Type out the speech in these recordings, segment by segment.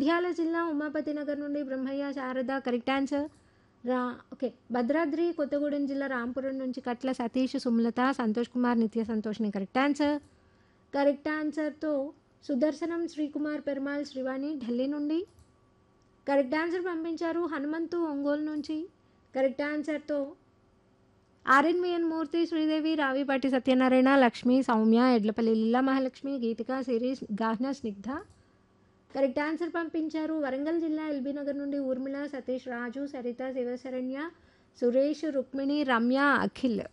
నంద్యాల జిల్లా ఉమాపతి నగర్ నుండి Brahmayya Sharada correct answer రా ఓకే భద్రాద్రి కొత్తగూడెం జిల్లా రాంపురం నుంచి కట్ల సతీష్ సుమలత సంతోష్ కుమార్ నిత్య సంతోష్ని కరెక్ట్ ఆన్సర్ కరెక్ట్ ఆన్సర్తో సుదర్శనం శ్రీకుమార్ పెరుమాల్ శ్రీవాణి ఢిల్లీ నుండి కరెక్ట్ ఆన్సర్ పంపించారు హనుమంతు ఒంగోలు నుంచి కరెక్ట్ ఆన్సర్తో ఆర్ఎన్విఎన్ మూర్తి శ్రీదేవి రావిపాటి సత్యనారాయణ లక్ష్మి సౌమ్య ఎడ్లపల్లి లీలా మహాలక్ష్మి గీతిక సిరీస్ గాహ్న స్నిగ్ధ కరెక్ట్ ఆన్సర్ పంపించారు వరంగల్ జిల్లా ఎల్బీ నగర్ నుండి ఊర్మిళ సతీష్ రాజు సరిత శివశరణ్య సురేష్ రుక్మిణి రమ్య అఖిల్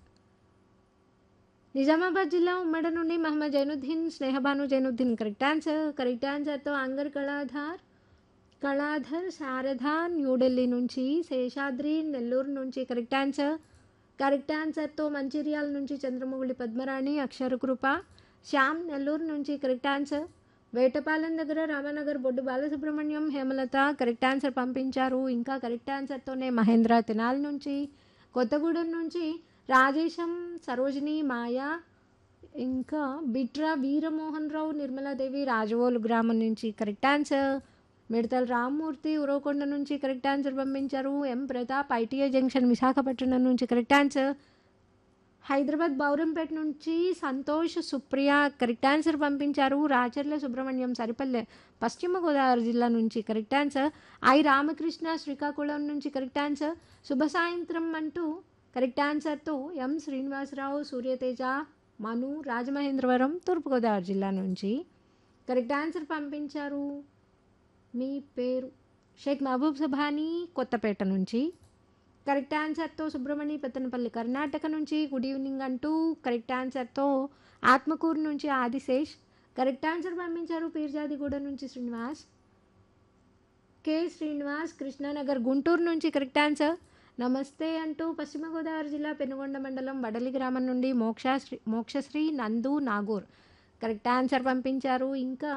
నిజామాబాద్ జిల్లా ఉమ్మడ నుండి Mohammed Zainuddin Snehabanu Zainuddin correct answer correct ఆన్సర్తో అంగర్ కళాధార్ కళాధర్ శారద న్యూఢిల్లీ నుంచి శేషాద్రి నెల్లూరు నుంచి కరెక్ట్ ఆన్సర్ కరెక్ట్ ఆన్సర్తో మంచిర్యాల నుంచి చంద్రముగుళి పద్మరాణి అక్షరకృప శ్యామ్ నెల్లూరు నుంచి కరెక్ట్ ఆన్సర్ వేటపాలెం దగ్గర రామనగర్ బొడ్డు బాలసుబ్రహ్మణ్యం హేమలత కరెక్ట్ ఆన్సర్ పంపించారు ఇంకా కరెక్ట్ ఆన్సర్తోనే మహేంద్ర తినాల్ నుంచి కొత్తగూడెం నుంచి రాజేశం సరోజిని మాయా ఇంకా బిట్రా వీరమోహన్ రావు నిర్మలాదేవి రాజవోలు గ్రామం నుంచి కరెక్ట్ ఆన్సర్ మిడతల రామ్మూర్తి ఉరవకొండ నుంచి కరెక్ట్ ఆన్సర్ పంపించారు M Pratap ITI junction Visakhapatnam నుంచి కరెక్ట్ ఆన్సర్ హైదరాబాద్ బౌరంపేట నుంచి సంతోష్ సుప్రియ కరెక్ట్ ఆన్సర్ పంపించారు రాచర్ల సుబ్రహ్మణ్యం సరిపల్లె పశ్చిమ గోదావరి జిల్లా నుంచి correct answer I Ramakrishna Srikakulam నుంచి కరెక్ట్ ఆన్సర్ శుభ సాయంత్రం అంటూ కరెక్ట్ ఆన్సర్తో ఎం శ్రీనివాసరావు సూర్యతేజ మను రాజమహేంద్రవరం తూర్పుగోదావరి జిల్లా నుంచి కరెక్ట్ ఆన్సర్ పంపించారు మీ పేరు షేక్ మహబూబ్ సభాని కొత్తపేట నుంచి కరెక్ట్ ఆన్సర్తో సుబ్రహ్మణి పెత్తనపల్లి కర్ణాటక నుంచి గుడ్ ఈవినింగ్ అంటూ కరెక్ట్ ఆన్సర్తో ఆత్మకూరు నుంచి ఆదిశేష్ కరెక్ట్ ఆన్సర్ పంపించారు పీర్జాదిగూడ నుంచి శ్రీనివాస్ కె శ్రీనివాస్ కృష్ణానగర్ గుంటూరు నుంచి కరెక్ట్ ఆన్సర్ నమస్తే అంటూ పశ్చిమ గోదావరి జిల్లా పెనుగొండ మండలం వడలి గ్రామం నుండి మోక్షశ్రీ మోక్షశ్రీ నందు నాగూర్ కరెక్ట్ ఆన్సర్ పంపించారు ఇంకా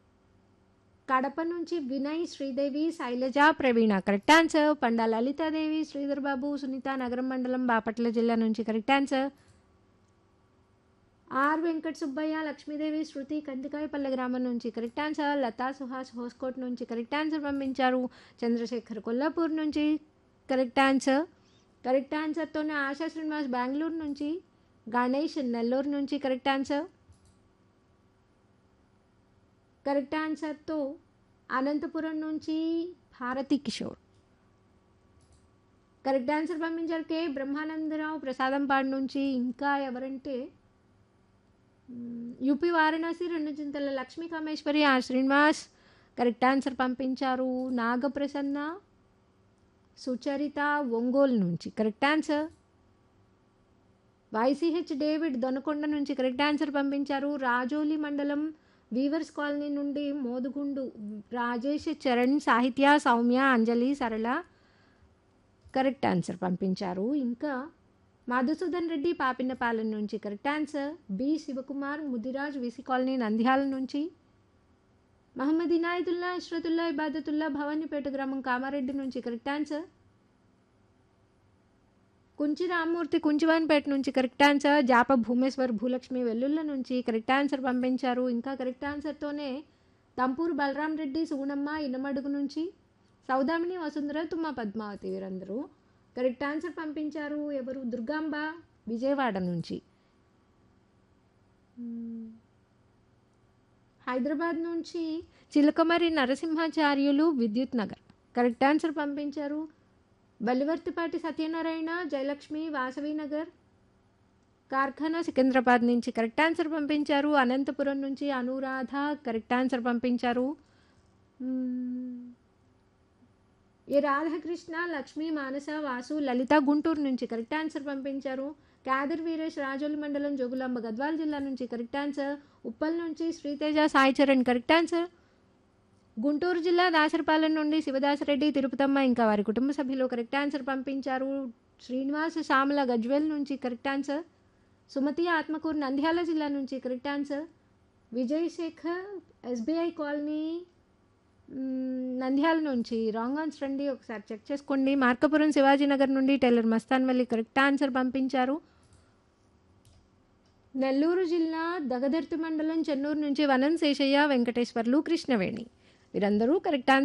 కడప నుంచి వినయ్ శ్రీదేవి శైలజ ప్రవీణ కరెక్ట్ ఆన్సర్ పండా లలితాదేవి శ్రీధర్ బాబు సునీత నగరం మండలం బాపట్ల జిల్లా నుంచి correct answer R Venkata Subbayya Lakshmidevi Shruthi Kandikayapalle గ్రామం నుంచి కరెక్ట్ ఆన్సర్ లతా సుహాస్ హోస్కోట్ నుంచి కరెక్ట్ ఆన్సర్ పంపించారు చంద్రశేఖర్ కొల్లాపూర్ నుంచి కరెక్ట్ ఆన్సర్ కరెక్ట్ ఆన్సర్తోనే ఆశా శ్రీనివాస్ బెంగళూరు నుంచి గణేష్ నెల్లూరు నుంచి కరెక్ట్ ఆన్సర్ కరెక్ట్ ఆన్సర్తో అనంతపురం నుంచి భారతి కిషోర్ కరెక్ట్ ఆన్సర్ పంపించారు కే బ్రహ్మానందరావు ప్రసాదంపాడు నుంచి ఇంకా ఎవరంటే మ్, యూపీ వారణాసి రెండు Chintala Lakshmi Kameswari R Srinivas correct answer పంపించారు నాగప్రసన్న సుచరిత ఒంగోలు నుంచి correct answer YCH David Donakonda నుంచి కరెక్ట్ ఆన్సర్ పంపించారు రాజోలి మండలం వీవర్స్ కాలనీ నుండి మోదుగుండు రాజేష్ చరణ్ సాహిత్య సౌమ్య అంజలి సరళ కరెక్ట్ ఆన్సర్ పంపించారు ఇంకా మధుసూదన్ రెడ్డి పాపిన్నపాలెం నుంచి correct answer B Sivakumar Mudiraj VC colony Nandyal నుంచి మహమ్మద్ ఇనాయతుల్లా ఇష్రతుల్లా ఇబాదతుల్లా భవానీపేట గ్రామం కామారెడ్డి నుంచి కరెక్ట్ ఆన్సర్ కుంచి రామ్మూర్తి కుంచివాన్పేట నుంచి కరెక్ట్ ఆన్సర్ జాప భూమేశ్వర్ భూలక్ష్మి వెల్లుల్ల నుంచి కరెక్ట్ ఆన్సర్ పంపించారు ఇంకా కరెక్ట్ ఆన్సర్తోనే తంపూరు బలరాం రెడ్డి సుగుణమ్మ ఇనమడుగు నుంచి సౌదామిని వసుంధర తుమ్మ పద్మావతి వీరందరూ కరెక్ట్ ఆన్సర్ పంపించారు ఎవరు దుర్గాంబ విజయవాడ నుంచి మ్మ్. హైదరాబాద్ నుంచి చిలకమరి నరసింహాచార్యులు విద్యుత్ నగర్ కరెక్ట్ ఆన్సర్ పంపించారు బలివర్తిపాటి సత్యనారాయణ జయలక్ష్మి వాసవి నగర్ కార్ఖానా సికింద్రాబాద్ నుంచి కరెక్ట్ ఆన్సర్ పంపించారు అనంతపురం నుంచి అనురాధ కరెక్ట్ ఆన్సర్ పంపించారు మ్మ్. ఏ రాధాకృష్ణ లక్ష్మీ మానస వాసు లలిత గుంటూరు నుంచి కరెక్ట్ ఆన్సర్ పంపించారు కాదర్ వీరేష్ రాజోలి మండలం జోగులాంబ గద్వాల్ జిల్లా నుంచి కరెక్ట్ ఆన్సర్ ఉప్పల్ నుంచి శ్రీతేజ సాయి చరణ్ కరెక్ట్ ఆన్సర్ గుంటూరు జిల్లా దాసరపాలెం నుండి శివదాసరెడ్డి తిరుపతమ్మ ఇంకా వారి కుటుంబ సభ్యులు కరెక్ట్ ఆన్సర్ పంపించారు శ్రీనివాస్ శ్యామల గజ్వేల్ నుంచి కరెక్ట్ ఆన్సర్ సుమతి ఆత్మకూరు నంద్యాల జిల్లా నుంచి correct answer Vijay Shekar SBI colony మ్మ్, నంద్యాల నుంచి రాంగ్ ఆన్సర్ అండి ఒకసారి చెక్ చేసుకోండి మార్కపురం శివాజీనగర్ నుండి tailor Mastan Valli correct answer పంపించారు నెల్లూరు జిల్లా దగదర్తి మండలం చెన్నూరు నుంచి వనం శేషయ్య వెంకటేశ్వర్లు కృష్ణవేణి వీరందరూ కరెక్ట్ ఆన్సర్